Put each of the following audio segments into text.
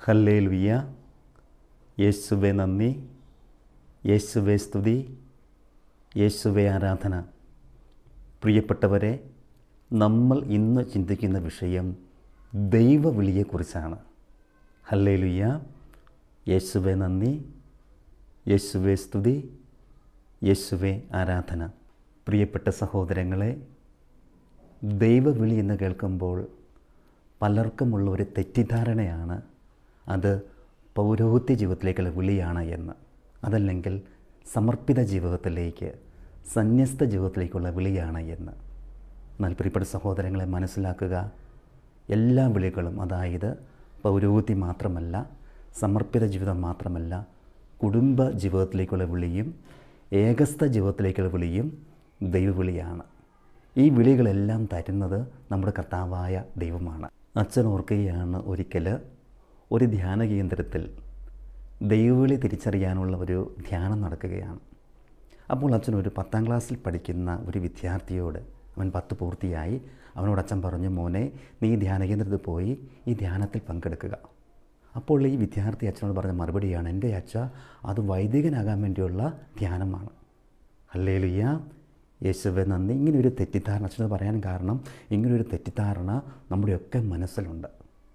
ഹല്ലേ ലുയ്യ യേശുവെ നന്ദി യേശുവെ സ്തുതി യേശുവെ ആരാധന പ്രിയപ്പെട്ടവരെ നമ്മൾ ഇന്ന് ചിന്തിക്കുന്ന വിഷയം ദൈവവിളിയെക്കുറിച്ചാണ് ഹല്ലേ ലുയ്യ യേശുവെ നന്ദി യേശുവെ സ്തുതി യേശുവെ ആരാധന പ്രിയപ്പെട്ട സഹോദരങ്ങളെ ദൈവവിളി എന്ന് കേൾക്കുമ്പോൾ പലർക്കുമുള്ള ഒരു തെറ്റിദ്ധാരണയാണ് അത് പൗരോഹിത്യ ജീവിതത്തിലേക്കുള്ള വിളിയാണ് എന്ന് അതല്ലെങ്കിൽ സമർപ്പിത ജീവിതത്തിലേക്ക് സന്യസ്ത ജീവിതത്തിലേക്കുള്ള വിളിയാണ് എന്ന് എന്നാൽ പ്രിയപ്പെട്ട സഹോദരങ്ങളെ മനസ്സിലാക്കുക എല്ലാ വിളികളും അതായത് പൗരോഹിത്യ മാത്രമല്ല സമർപ്പിത ജീവിതം മാത്രമല്ല കുടുംബ ജീവിതത്തിലേക്കുള്ള വിളിയും ഏകസ്ഥ ജീവിതത്തിലേക്കുള്ള വിളിയും ദൈവവിളിയാണ് ഈ വിളികളെല്ലാം തരുന്നത് നമ്മുടെ കർത്താവായ ദൈവമാണ് അച്ഛൻ ഓർക്കുകയാണ് ഒരിക്കൽ ഒരു ധ്യാന കേന്ദ്രത്തിൽ ദൈവവിളി തിരിച്ചറിയാനുള്ള ഒരു ധ്യാനം നടക്കുകയാണ് അപ്പോൾ അച്ഛൻ ഒരു പത്താം ക്ലാസ്സിൽ പഠിക്കുന്ന ഒരു വിദ്യാർത്ഥിയോട് അവൻ പത്ത് പൂർത്തിയായി അവനോട് അച്ഛൻ പറഞ്ഞു മോനെ നീ ഈ ധ്യാന കേന്ദ്രത്തിൽ പോയി ഈ ധ്യാനത്തിൽ പങ്കെടുക്കുക അപ്പോൾ ഈ വിദ്യാർത്ഥി അച്ഛനോട് പറഞ്ഞ മറുപടിയാണ് എൻ്റെ അച്ഛ അത് വൈദികനാകാൻ വേണ്ടിയുള്ള ധ്യാനമാണ് അല്ലേ ലുയ്യ യേശുവെ നന്ദി ഇങ്ങനൊരു തെറ്റിദ്ധാരണ അച്ഛനത് പറയാൻ കാരണം ഇങ്ങനൊരു തെറ്റിദ്ധാരണ നമ്മുടെയൊക്കെ മനസ്സിലുണ്ട്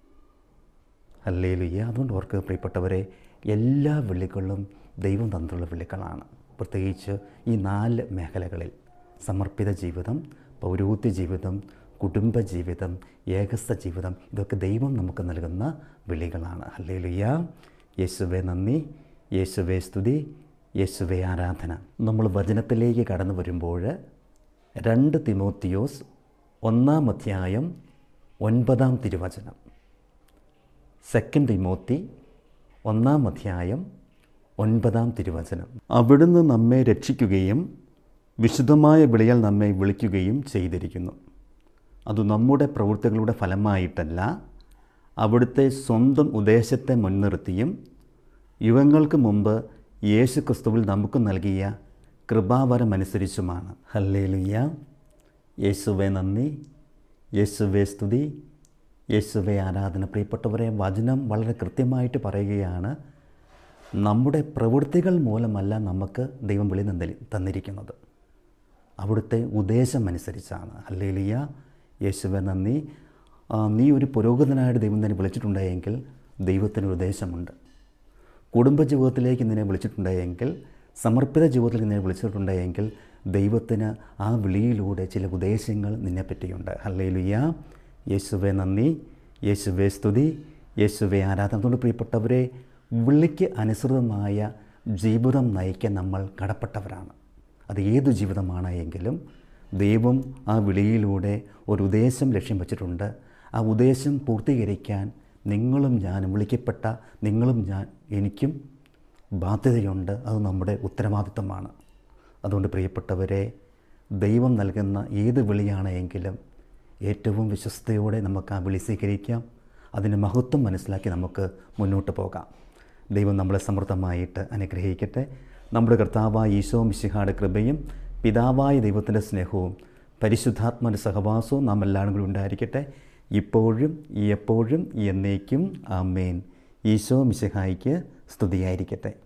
അല്ലേ ലുയ്യ അതുകൊണ്ട് ഓർക്ക് പ്രിയപ്പെട്ടവരെ എല്ലാ വിളികളും ദൈവം തന്നിട്ടുള്ള വിളികളാണ് പ്രത്യേകിച്ച് ഈ നാല് മേഖലകളിൽ സമർപ്പിത ജീവിതം പൗരോഹിത്യ ജീവിതം കുടുംബ ജീവിതം ഏകസ്ഥ ജീവിതം ഇതൊക്കെ ദൈവം നമുക്ക് നൽകുന്ന വിളികളാണ് അല്ലേ ലുയ്യ യേശുവെ നന്ദി യേശുവെ സ്തുതി യേശുവെ ആരാധന നമ്മൾ വചനത്തിലേക്ക് കടന്നു വരുമ്പോൾ രണ്ട് തിമോത്തിയോസ് ഒന്നാം അധ്യായം ഒൻപതാം തിരുവചനം സെക്കൻഡ് തിമോത്തി ഒന്നാം അധ്യായം ഒൻപതാം തിരുവചനം അവിടുന്ന് നമ്മെ രക്ഷിക്കുകയും വിശുദ്ധമായ വിളിയാൽ നമ്മെ വിളിക്കുകയും ചെയ്തിരിക്കുന്നു അത് നമ്മുടെ പ്രവൃത്തികളുടെ ഫലമായിട്ടല്ല അവിടുത്തെ സ്വന്തം ഉദ്ദേശത്തെ മുൻനിർത്തിയും യുഗങ്ങൾക്ക് മുമ്പ് യേശു ക്രിസ്തുവിൽ നമുക്ക് നൽകിയ കൃപാവരമനുസരിച്ചുമാണ് ഹല്ലേ ലുയ്യ യേശുവെ നന്ദി യേശുവെ സ്തുതി യേശുവെ ആരാധന പ്രിയപ്പെട്ടവരെ വചനം വളരെ കൃത്യമായിട്ട് പറയുകയാണ് നമ്മുടെ പ്രവൃത്തികൾ മൂലമല്ല നമുക്ക് ദൈവം വിളി തന്നി തന്നിരിക്കുന്നത് അവിടുത്തെ ഉദ്ദേശമനുസരിച്ചാണ് ഹല്ലേലിയ യേശുവെ നന്ദി ആ, നീ ഒരു പുരോഗതനായിട്ട് ദൈവം തന്നെ വിളിച്ചിട്ടുണ്ടെങ്കിൽ ദൈവത്തിനൊരു ഉദ്ദേശമുണ്ട് കുടുംബജീവിതത്തിലേക്ക് നിന്നെ വിളിച്ചിട്ടുണ്ടെങ്കിൽ സമർപ്പിത ജീവിതത്തിൽ നിന്നെ വിളിച്ചിട്ടുണ്ടെങ്കിൽ ദൈവത്തിന് ആ വിളിയിലൂടെ ചില ഉദ്ദേശങ്ങൾ നിന്നെ പറ്റിയുണ്ട് ഹല്ലേലുയ്യ യേശുവെ നന്ദി യേശുവെ സ്തുതി യേശുവെ ആരാധന അതുകൊണ്ട് പ്രിയപ്പെട്ടവരെ വിളിക്ക് അനുസൃതമായ ജീവിതം നയിക്കാൻ നമ്മൾ കടപ്പെട്ടവരാണ് അത് ഏതു ജീവിതമാണ് എങ്കിലും ദൈവം ആ വിളിയിലൂടെ ഒരു ഉദ്ദേശം ലക്ഷ്യം വെച്ചിട്ടുണ്ട് ആ ഉദ്ദേശം പൂർത്തീകരിക്കാൻ നിങ്ങളും ഞാനും വിളിക്കപ്പെട്ട നിങ്ങളും ഞാൻ എനിക്കും ബാധ്യതയുണ്ട് അത് നമ്മുടെ ഉത്തരവാദിത്തമാണ് അതുകൊണ്ട് പ്രിയപ്പെട്ടവരെ ദൈവം നൽകുന്ന ഏത് വിളിയാണ് എങ്കിലും ഏറ്റവും വിശ്വസ്തയോടെ നമുക്ക് ആ വിളി സ്വീകരിക്കാം അതിൻ്റെ മഹത്വം മനസ്സിലാക്കി നമുക്ക് മുന്നോട്ട് പോകാം ദൈവം നമ്മളെ സമൃദ്ധമായിട്ട് അനുഗ്രഹിക്കട്ടെ നമ്മുടെ കർത്താവായ ഈശോ മിശിഹായുടെ കൃപയും പിതാവായ ദൈവത്തിൻ്റെ സ്നേഹവും പരിശുദ്ധാത്മാൻ്റെ സഹവാസവും നാം എല്ലാവരും കൂടി ഉണ്ടായിരിക്കട്ടെ ഇപ്പോഴും എപ്പോഴും എന്നേക്കും ആമേൻ ഈശോ മിശിഹായിക്ക് സ്തുതിയായിരിക്കട്ടെ